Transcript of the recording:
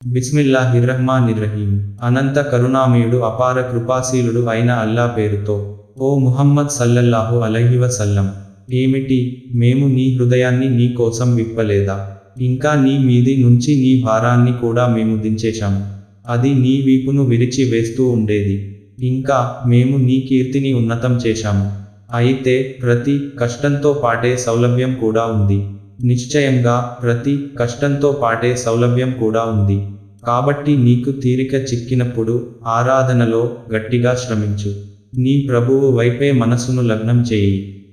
బిస్మిల్లాహిర్రహ్మానిర్రహీం అనంత కరుణామయుడు అపార కృపాశీలుడు అయిన అల్లా పేరుతో ఓ ముహమ్మద్ సల్లల్లాహు అలైహి వసల్లం ఏమిటి మేము నీ హృదయాన్ని నీ కోసం విప్పలేదా ఇంకా నీ మీది నుంచి నీ భారాన్ని కూడా మేము దించేశాము అది నీ వీపును విరిచి వేస్తూ ఉండేది ఇంకా మేము నీ కీర్తిని ఉన్నతం చేశాము అయితే ప్రతి కష్టంతో పాటే సౌలభ్యం కూడా ఉంది నిశ్చయంగా ప్రతి కష్టంతో పాటే సౌలభ్యం కూడా ఉంది కాబట్టి నీకు తీరిక చిక్కినప్పుడు ఆరాధనలో గట్టిగా శ్రమించు నీ ప్రభువు వైపే మనసును లగ్నం చేయి